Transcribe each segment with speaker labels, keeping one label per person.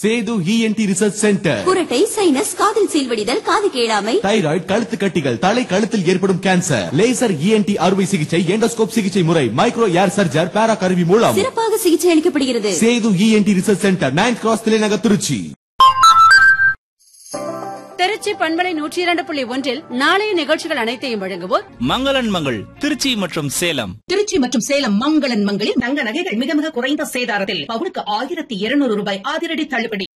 Speaker 1: Setu ENT research centre
Speaker 2: குரட்டை sinus காதில் சீல்வடிதல் காது கேளாமை
Speaker 1: தைராய்டு கழுத்து கட்டிகள் தலை கழுத்தில் ஏற்படும் கேன்சர் லேசர் இஎன்டி அறுவை சிகிச்சை எண்டோஸ்கோப் சிகிச்சை முறை மைக்ரோ ஏர் சர்ஜர் பேரா கருவி மூலம்
Speaker 2: சிறப்பாக சிகிச்சை அளிக்கப்படுகிறது
Speaker 1: Sethu ENT research centre ninth cross தலைநகர் திருச்சி
Speaker 3: திருச்சி பண்பலை நூற்றி இரண்டு புள்ளி ஒன்றில் நாளைய நிகழ்ச்சிகள் அனைத்தையும் வழங்குவோர்
Speaker 4: மங்களன் மங்கள் திருச்சி மற்றும் சேலம்
Speaker 5: திருச்சி மற்றும் சேலம் மங்களன் மங்களில் தங்க நகைகள் மிக மிக குறைந்த சேதாரத்தில் பவுனுக்கு ஆயிரத்தி இருநூறு ரூபாய் அதிரடி தள்ளுபடி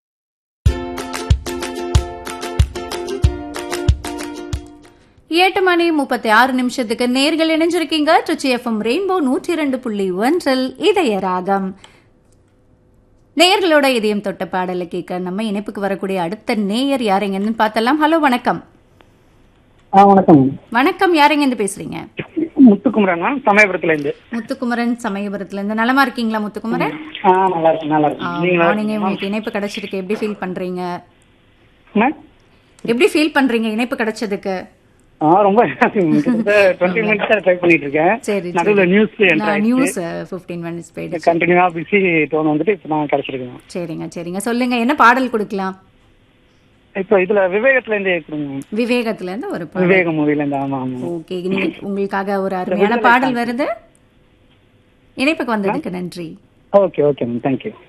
Speaker 6: எட்டு மணி முப்பத்தி ஆறு நிமிஷத்துக்கு நேர்கள் இணைஞ்சிருக்கீங்க ட்ரிச்சி எஃப்எம் ரெயின்போ நூற்றி இரண்டு புள்ளி ஒன்றில் இதய ராகம் நேயர்களோட இதயம் தொட்ட பாடலை கேட்க நம்ம இணைப்புக்கு வரக்கூடிய அடுத்த நேயர் யாரெங்கன்னு பார்த்தலாம் ஹலோ வணக்கம்
Speaker 7: ஆ வணக்கம்
Speaker 6: வணக்கம் யாரெங்கன்னு பேசுறீங்க
Speaker 7: முத்துக்குமரன் மேம் சமயபுரத்துல இருந்து
Speaker 6: முத்துக்குமரன் சமயபுரத்துல இருந்து நலமா இருக்கீங்களா முத்துக்குமரன்
Speaker 7: ஆ நல்லா இருக்கு நல்லா இருக்கு நீங்க நல்லா
Speaker 6: மார்னிங்
Speaker 7: இருக்கீங்களா?
Speaker 6: உங்களுக்கு இணைப்பு கிடைச்சிருக்கு எப்படி ஃபீல் பண்றீங்க
Speaker 7: என்ன?
Speaker 6: எப்படி ஃபீல் பண்றீங்க இணைப்பு கிடைச்சதுக்கு
Speaker 7: ஆ ரொம்ப டுவெண்ட்டி மினிட்ஸ் ட்ரை பண்ணிட்டு இருக்கேன்
Speaker 6: சரி
Speaker 7: நடுவுல நியூஸ்
Speaker 6: நியூஸ் ஃபிஃப்டீன் மினிட்ஸ் போயிடுச்சு
Speaker 7: கண்டினியூவா பிஸி டோன் வந்துட்டு இப்ப நான் கிடைச்சிருக்கேன்
Speaker 6: சரிங்க சரிங்க சொல்லுங்க என்ன பாடல் கொடுக்கலாம்
Speaker 7: இப்போ இதுல விவேகத்துல இருந்து கொடுங்க
Speaker 6: விவேகத்துல இருந்து ஒரு பாடல்
Speaker 7: விவேகம் மூவில இருந்து ஆமா ஆமா
Speaker 6: ஓகே நீங்க உங்களுக்காக ஒரு அருமையான பாடல் வருது இணைப்புக்கு வந்ததுக்கு நன்றி
Speaker 7: ஓகே ஓகே மேம் தேங்க்யூ